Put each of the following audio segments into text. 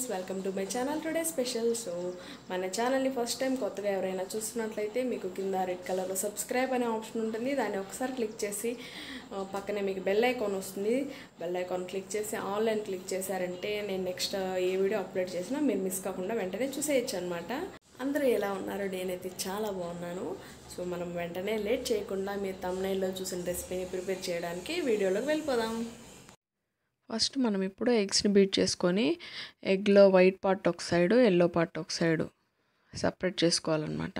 welcome to my channel today special so మన ఛానల్ని first time కొత్తగా ఎవరైనా చూస్తున్నట్లయితే మీకు కింద రెడ్ కలర్లో సబ్స్క్రైబ్ అనే ఆప్షన్ ఉంటుంది దాన్ని ఒకసారి క్లిక్ చేసి ఆ, పక్కనే మీకు బెల్ ఐకాన్ వస్తుంది బెల్ ఐకాన్ క్లిక్ చేసి ఆన్లైన్ క్లిక్ చేశారంటే నేను నెక్స్ట్ ఏ వీడియో అప్లోడ్ చేసినా మీరు మిస్ కాకుండా వెంటనే చూసేయచ్చు అనమాట అందరూ ఎలా ఉన్నారు నేనైతే చాలా బాగున్నాను సో మనం వెంటనే లేట్ చేయకుండా మీరు తమ్నైల్లో చూసిన రెసిపీని ప్రిపేర్ చేయడానికి వీడియోలోకి వెళ్ళిపోదాం ఫస్ట్ మనం ఇప్పుడు ఎగ్స్ని బీట్ చేసుకొని ఎగ్లో వైట్ పార్ట్ ఒక సైడు ఎల్లో పార్ట్ ఒక సైడు సపరేట్ చేసుకోవాలన్నమాట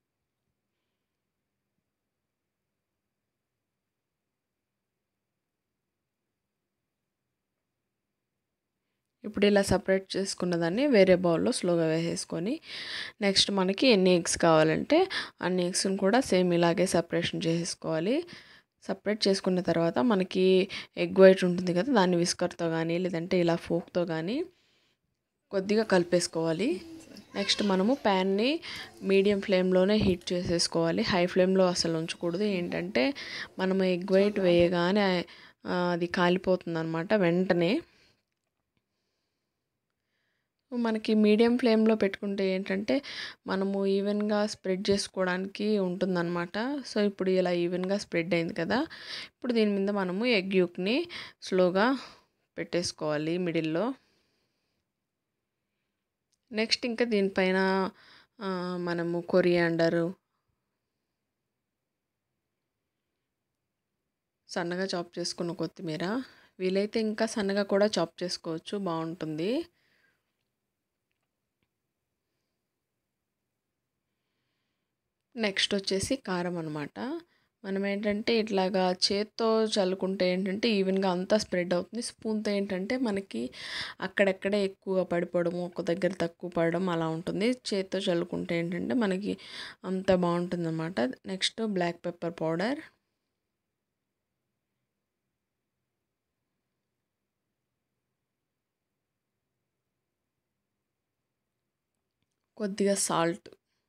ఇప్పుడు ఇలా సపరేట్ చేసుకున్న దాన్ని వేరే బౌల్లో స్లోగా వేసేసుకొని నెక్స్ట్ మనకి ఎన్ని ఎగ్స్ కావాలంటే అన్ని ఎగ్స్ని కూడా సేమ్ ఇలాగే సపరేషన్ చేసేసుకోవాలి సపరేట్ చేసుకున్న తర్వాత మనకి ఎగ్ వైట్ ఉంటుంది కదా దాన్ని విస్కర్తో కానీ లేదంటే ఇలా ఫోక్తో కానీ కొద్దిగా కలిపేసుకోవాలి నెక్స్ట్ మనము ప్యాన్ని మీడియం ఫ్లేమ్లోనే హీట్ చేసేసుకోవాలి హై ఫ్లేమ్లో అసలు ఉంచకూడదు ఏంటంటే మనము ఎగ్ వైట్ వేయగానే ఆ, అది కాలిపోతుంది అనమాట వెంటనే మనకి మీడియం ఫ్లేమ్లో పెట్టుకుంటే ఏంటంటే మనము ఈవెన్గా స్ప్రెడ్ చేసుకోవడానికి ఉంటుందన్నమాట సో ఇప్పుడు ఇలా ఈవెన్గా స్ప్రెడ్ అయింది కదా ఇప్పుడు దీని మీద మనము ఎగ్ యూక్ని స్లోగా పెట్టేసుకోవాలి మిడిల్లో నెక్స్ట్ ఇంకా దీనిపైన ఆ, మనము కొరియాండరు సన్నగా చాప్ చేసుకున్న కొత్తిమీర వీలైతే ఇంకా సన్నగా కూడా చాప్ చేసుకోవచ్చు బాగుంటుంది నెక్స్ట్ వచ్చేసి కారం అనమాట మనం ఏంటంటే ఇట్లాగా చేత్తో చల్లుకుంటే ఏంటంటే ఈవెన్గా అంతా స్ప్రెడ్ అవుతుంది స్పూన్తో ఏంటంటే మనకి అక్కడెక్కడే ఎక్కువ పడిపోవడం ఒక దగ్గర తక్కువ పడడం అలా ఉంటుంది చేత్తో చల్లుకుంటే ఏంటంటే మనకి అంత బాగుంటుంది అనమాట నెక్స్ట్ బ్లాక్ పెప్పర్ పౌడర్ కొద్దిగా సాల్ట్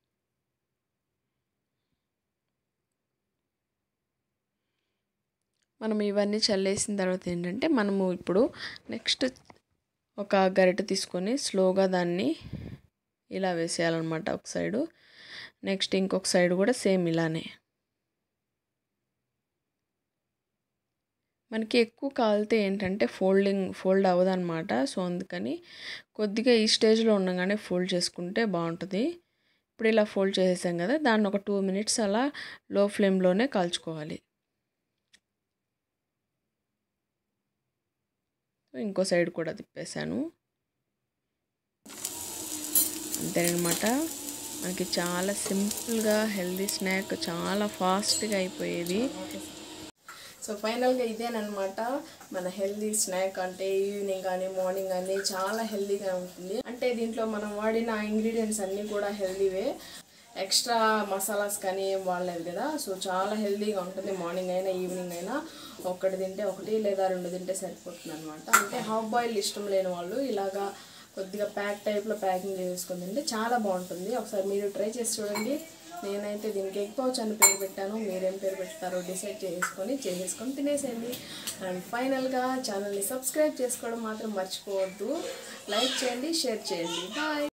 మనం ఇవన్నీ చల్లేసిన తర్వాత ఏంటంటే మనము ఇప్పుడు నెక్స్ట్ ఒక గరిటె తీసుకొని స్లోగా దాన్ని ఇలా వేసేయాలన్నమాట ఒక సైడు నెక్స్ట్ ఇంకొక సైడ్ కూడా సేమ్ ఇలానే మనకి ఎక్కువ కాలితే ఏంటంటే ఫోల్డింగ్ ఫోల్డ్ అవ్వదన్నమాట సో అందుకని కొద్దిగా ఈ స్టేజ్లో ఉండగానే ఫోల్డ్ చేసుకుంటే బాగుంటుంది ఇప్పుడు ఇలా ఫోల్డ్ చేసేసాం కదా దాన్ని ఒక టూ మినిట్స్ అలా లో ఫ్లేమ్లోనే కాల్చుకోవాలి ఇంకో సైడ్ కూడా తిప్పేశాను అంతేనమాట మనకి చాలా సింపుల్గా హెల్దీ స్నాక్ చాలా ఫాస్ట్గా అయిపోయేది సో ఫైనల్గా ఇదేనమాట మన హెల్దీ స్నాక్ అంటే ఈవినింగ్ కానీ మార్నింగ్ కానీ చాలా హెల్దీగా ఉంటుంది అంటే దీంట్లో మనం వాడిన ఇంగ్రీడియంట్స్ అన్నీ కూడా హెల్దీవే ఎక్స్ట్రా మసాలాస్ కానీ ఏం వాడలేదు కదా సో చాలా హెల్దీగా ఉంటుంది మార్నింగ్ అయినా ఈవినింగ్ అయినా ఒకటి తింటే ఒకటి లేదా రెండు తింటే సరిపోతుంది అనమాట అంటే హాఫ్ బాయిల్ ఇష్టం లేని వాళ్ళు ఇలాగా కొద్దిగా ప్యాక్ టైప్లో ప్యాకింగ్ చేసుకుని తింటే చాలా బాగుంటుంది ఒకసారి మీరు ట్రై చేసి చూడండి నేనైతే దీనికి ఎగ్ పౌచ్ అని పేరు పెట్టాను మీరేం పేరు పెడతారో డిసైడ్ చేసుకొని చేసేసుకొని తినేసేయండి అండ్ ఫైనల్గా ఛానల్ని సబ్స్క్రైబ్ చేసుకోవడం మాత్రం మర్చిపోవద్దు లైక్ చేయండి షేర్ చేయండి బాయ్